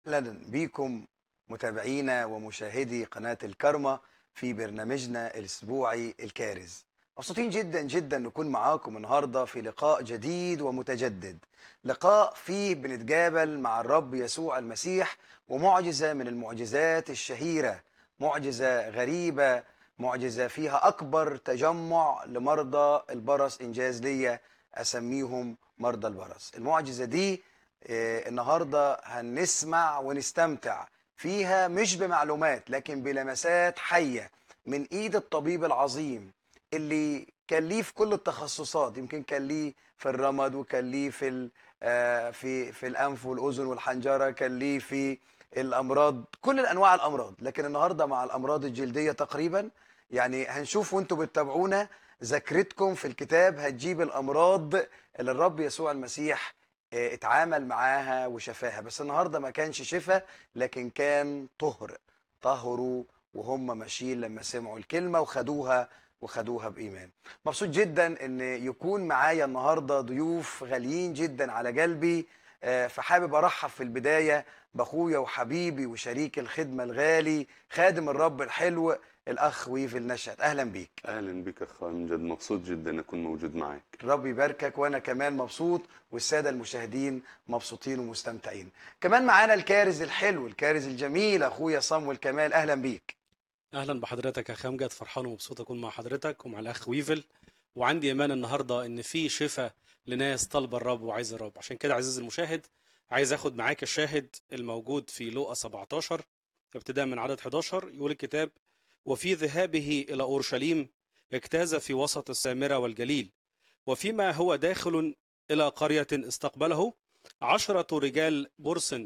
اهلا بيكم متابعينا ومشاهدي قناه الكرمة في برنامجنا الاسبوعي الكارز مبسوطين جدا جدا نكون معاكم النهارده في لقاء جديد ومتجدد لقاء فيه بنتقابل مع الرب يسوع المسيح ومعجزه من المعجزات الشهيره معجزه غريبه معجزه فيها اكبر تجمع لمرضى البرص انجاز ليا اسميهم مرضى البرص المعجزه دي آه، النهارده هنسمع ونستمتع فيها مش بمعلومات لكن بلمسات حيه من ايد الطبيب العظيم اللي كان ليه في كل التخصصات يمكن كان ليه في الرمد وكان ليه في ال- آه، في في الانف والاذن والحنجره كان ليه في الامراض كل الانواع الامراض لكن النهارده مع الامراض الجلديه تقريبا يعني هنشوف وانتم بتتابعونا ذاكرتكم في الكتاب هتجيب الامراض اللي الرب يسوع المسيح آه، اتعامل معاها وشفاها بس النهارده ما كانش شفاء لكن كان طهر طهروا وهم ماشيين لما سمعوا الكلمه وخدوها وخدوها بايمان مبسوط جدا ان يكون معايا النهارده ضيوف غاليين جدا على قلبي آه، فحابب ارحب في البدايه باخويا وحبيبي وشريك الخدمه الغالي خادم الرب الحلو الاخ ويفل نشأت اهلا بيك اهلا بك اخ امجد مبسوط جدا اكون موجود معك الرب يباركك وانا كمان مبسوط والساده المشاهدين مبسوطين ومستمتعين كمان معانا الكارز الحلو الكارز الجميل اخويا صمويل كمال اهلا بيك اهلا بحضرتك يا اخ امجد فرحان ومبسوط اكون مع حضرتك ومع الاخ ويفل وعندي ايمان النهارده ان في شفاء لناس طالبه الرب وعايز الرب عشان كده عزيزي المشاهد عايز اخد معاك الشاهد الموجود في لوقا 17 ابتداء من عدد 11 يقول الكتاب وفي ذهابه الى اورشليم اجتاز في وسط السامره والجليل وفيما هو داخل الى قريه استقبله عشره رجال برص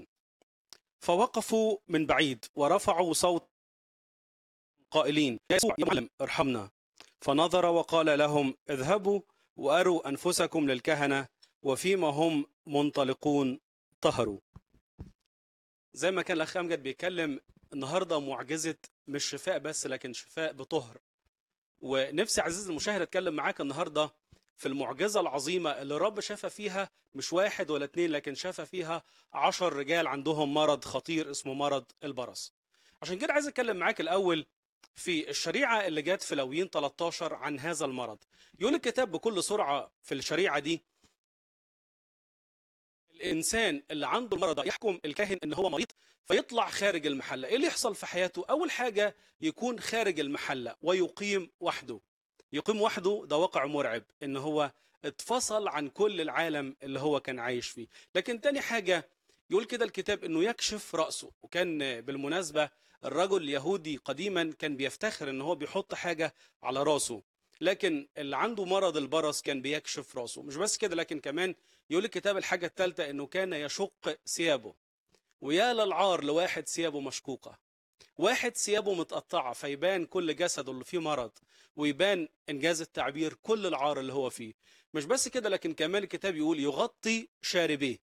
فوقفوا من بعيد ورفعوا صوت قائلين يا يسوع يا معلم ارحمنا فنظر وقال لهم اذهبوا واروا انفسكم للكهنه وفيما هم منطلقون طهروا زي ما كان الاخ امجد بيتكلم النهارده معجزه مش شفاء بس لكن شفاء بطهر ونفسي عزيزي المشاهد اتكلم معاك النهارده في المعجزه العظيمه اللي الرب شفى فيها مش واحد ولا اتنين لكن شفى فيها عشر رجال عندهم مرض خطير اسمه مرض البرص عشان كده عايز اتكلم معاك الاول في الشريعة اللي جت في لويين 13 عن هذا المرض يقول الكتاب بكل سرعة في الشريعة دي الإنسان اللي عنده المرض ده يحكم الكاهن إن هو مريض فيطلع خارج المحلة إيه اللي يحصل في حياته أول حاجة يكون خارج المحلة ويقيم وحده يقيم وحده ده واقع مرعب إن هو اتفصل عن كل العالم اللي هو كان عايش فيه لكن تاني حاجة يقول كده الكتاب إنه يكشف رأسه وكان بالمناسبة الرجل اليهودي قديما كان بيفتخر ان هو بيحط حاجه على راسه لكن اللي عنده مرض البرص كان بيكشف راسه مش بس كده لكن كمان يقول الكتاب الحاجه الثالثه انه كان يشق ثيابه ويا للعار لواحد ثيابه مشقوقه واحد ثيابه متقطعه فيبان كل جسده اللي فيه مرض ويبان انجاز التعبير كل العار اللي هو فيه مش بس كده لكن كمان الكتاب يقول يغطي شاربيه